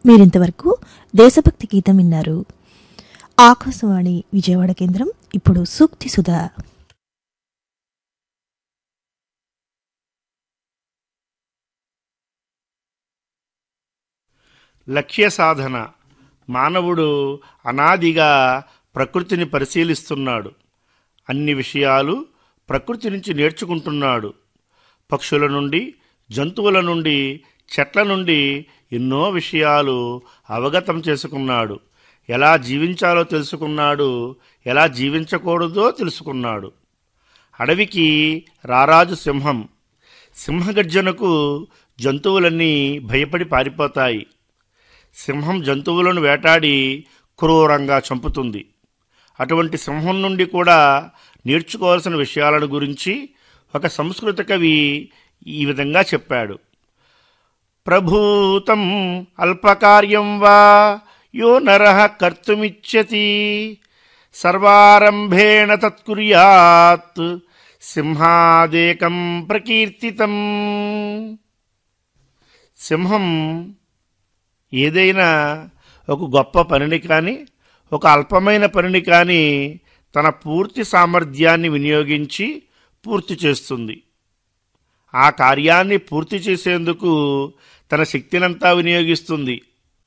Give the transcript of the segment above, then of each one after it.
మీరింతవరకు దేశభక్తి గీతం విన్నారు ఆకాశవాణి విజయవాడ కేంద్రం ఇప్పుడు సూక్తి సుధా లక్ష్య సాధన మానవుడు అనాదిగా ప్రకృతిని పరిశీలిస్తున్నాడు అన్ని విషయాలు ప్రకృతి నుంచి నేర్చుకుంటున్నాడు పక్షుల నుండి జంతువుల నుండి చెట్ల నుండి ఎన్నో విషయాలు అవగతం చేసుకున్నాడు ఎలా జీవించాలో తెలుసుకున్నాడు ఎలా జీవించకూడదో తెలుసుకున్నాడు అడవికి రారాజు సింహం సింహగర్జనకు జంతువులన్నీ భయపడి పారిపోతాయి సింహం జంతువులను వేటాడి క్రూరంగా చంపుతుంది అటువంటి సింహం నుండి కూడా నేర్చుకోవాల్సిన విషయాలను గురించి ఒక సంస్కృత కవి ఈ విధంగా చెప్పాడు ప్రభూతం అల్పకార్యం వా యో నర కర్తుమిచ్చతి సర్వారంభేణ తత్కుర్యాత్ సింహాదేకం ప్రకీర్తితం సింహం ఏదైనా ఒక గొప్ప పనిని కానీ ఒక అల్పమైన పనిని కానీ తన పూర్తి సామర్థ్యాన్ని వినియోగించి పూర్తి చేస్తుంది ఆ కార్యాన్ని పూర్తి చేసేందుకు తన శక్తినంతా వినియోగిస్తుంది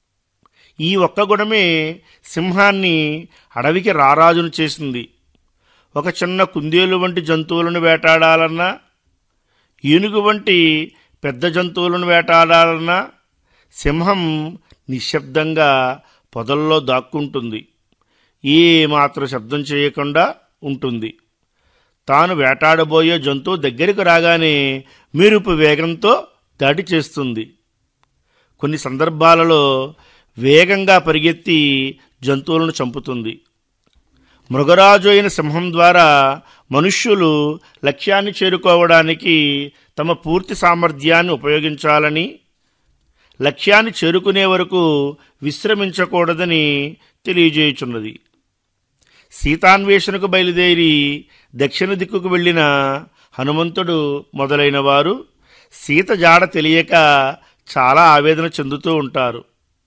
ఈ ఒక్క గుణమే సింహాన్ని అడవికి రారాజును చేసింది ఒక చిన్న కుందేలు వంటి జంతువులను వేటాడాలన్నా ఏనుగు వంటి పెద్ద జంతువులను వేటాడాలన్నా సింహం నిశ్శబ్దంగా పొదల్లో దాక్కుంటుంది ఏ మాత్రం శబ్దం చేయకుండా ఉంటుంది తాను వేటాడబోయే జంతువు దగ్గరికి రాగానే మెరుపు వేగంతో దాడి చేస్తుంది కొన్ని సందర్భాలలో వేగంగా పరిగెత్తి జంతువులను చంపుతుంది మృగరాజు అయిన సింహం ద్వారా మనుష్యులు లక్ష్యాన్ని చేరుకోవడానికి తమ పూర్తి సామర్థ్యాన్ని ఉపయోగించాలని లక్ష్యాన్ని చేరుకునే వరకు విశ్రమించకూడదని తెలియజేయుచున్నది సీతాన్వేషణకు బయలుదేరి దక్షిణ దిక్కుకు వెళ్ళిన హనుమంతుడు మొదలైన వారు సీత జాడ తెలియక చాలా ఆవేదన చెందుతూ ఉంటారు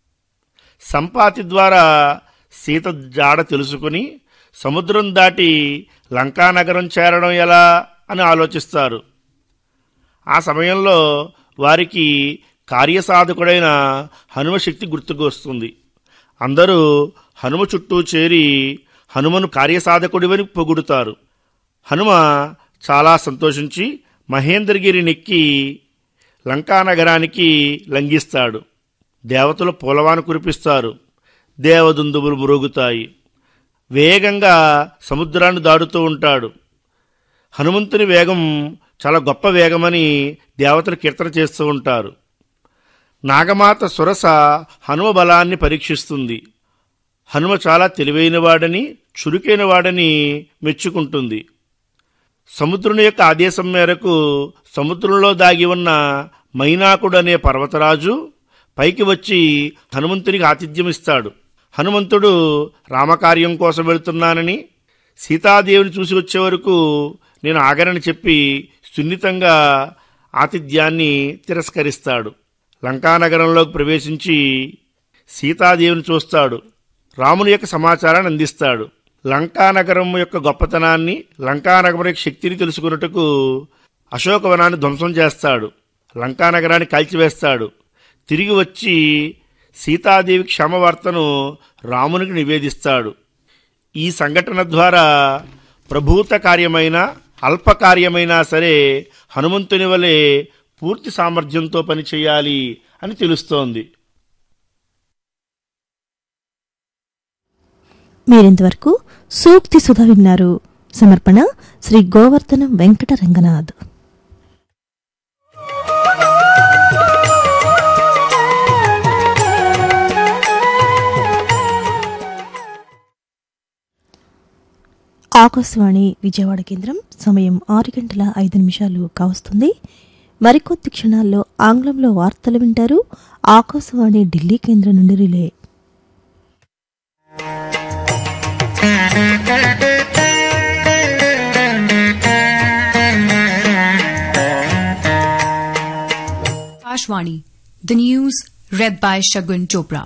సంపాతి ద్వారా సీత జాడ తెలుసుకుని సముద్రం దాటి లంకానగరం చేరడం ఎలా అని ఆలోచిస్తారు ఆ సమయంలో వారికి కార్యసాధకుడైన హనుమ శక్తి గుర్తుకు వస్తుంది అందరూ హనుమ చుట్టూ చేరి హనుమను కార్యసాధకుడివని పొగుడుతారు హనుమ చాలా సంతోషించి మహేంద్రగిరి నెక్కి లంకానగరానికి లంఘిస్తాడు దేవతలు పూలవాను కురిపిస్తారు దేవదుందుబులు మురుగుతాయి వేగంగా సముద్రాన్ని దాడుతూ ఉంటాడు హనుమంతుని వేగం చాలా గొప్ప వేగమని దేవతలు కీర్తన చేస్తూ ఉంటారు నాగమాత సురస హనుమ బలాన్ని పరీక్షిస్తుంది హనుమ చాలా తెలివైనవాడని చురుకైనవాడని మెచ్చుకుంటుంది సముద్రుని యొక్క ఆదేశం మేరకు సముద్రంలో దాగి ఉన్న మైనాకుడు అనే పర్వతరాజు పైకి వచ్చి హనుమంతునికి ఆతిథ్యం ఇస్తాడు హనుమంతుడు రామకార్యం కోసం వెళుతున్నానని సీతాదేవిని చూసి వచ్చే వరకు నేను ఆగరని చెప్పి సున్నితంగా ఆతిథ్యాన్ని తిరస్కరిస్తాడు లంకానగరంలోకి ప్రవేశించి సీతాదేవిని చూస్తాడు రాముని యొక్క సమాచారాన్ని అందిస్తాడు లంకానగరం యొక్క గొప్పతనాన్ని లంకానగరం యొక్క శక్తిని తెలుసుకున్నట్టుకు అశోకవనాన్ని ధ్వంసం చేస్తాడు లంకానగరాన్ని కాల్చివేస్తాడు తిరిగి వచ్చి సీతాదేవి క్షమవార్తను రామునికి నివేదిస్తాడు ఈ సంఘటన ద్వారా ప్రభూత కార్యమైన అల్పకార్యమైనా సరే హనుమంతుని వలె పూర్తి సామర్థ్యంతో పనిచేయాలి అని తెలుస్తోంది మీరింతవరకు సూక్తి సుధ విన్నారు సమర్పణ శ్రీ గోవర్ధనం వెంకట రంగనాథ్ ఆకాశవాణి విజయవాడ కేంద్రం సమయం ఆరు గంటల ఐదు నిమిషాలు కావస్తుంది మరికొద్ది క్షణాల్లో ఆంగ్లంలో వార్తలు వింటారు ఆకాశవాణి ఢిల్లీ కేంద్రం నుండి relay Ashwani, the news read by Shagun Chopra.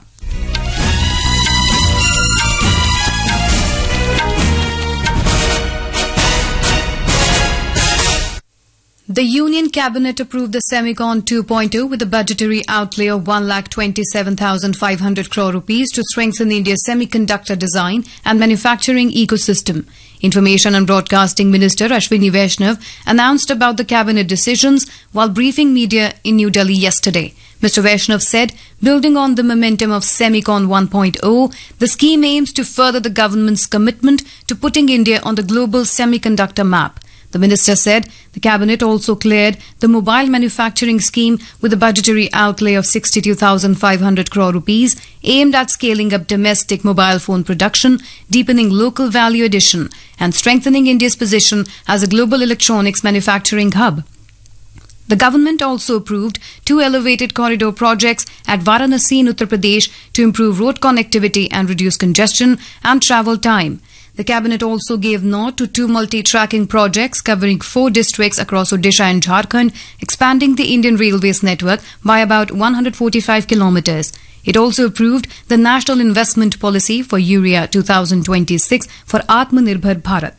The Union Cabinet approved the Semicon 2.0 with a budgetary outlay of 1,27,500 crore rupees to strengthen India's semiconductor design and manufacturing ecosystem. Information and Broadcasting Minister Ashwini Vaishnav announced about the cabinet decisions while briefing media in New Delhi yesterday. Mr. Vaishnav said, building on the momentum of Semicon 1.0, the scheme aims to further the government's commitment to putting India on the global semiconductor map. The minister said the cabinet also cleared the mobile manufacturing scheme with a budgetary outlay of 62,500 crore rupees aimed at scaling up domestic mobile phone production, deepening local value addition and strengthening India's position as a global electronics manufacturing hub. The government also approved two elevated corridor projects at Varanasi in Uttar Pradesh to improve road connectivity and reduce congestion and travel time. The cabinet also gave nod to two multi-tracking projects covering four districts across Odisha and Jharkhand, expanding the Indian Railways network by about 145 kilometers. It also approved the National Investment Policy for Urea 2026 for Atmanirbhar Bharat.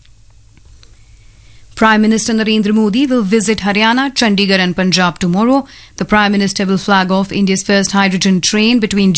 Prime Minister Narendra Modi will visit Haryana, Chandigarh and Punjab tomorrow. The Prime Minister will flag off India's first hydrogen train between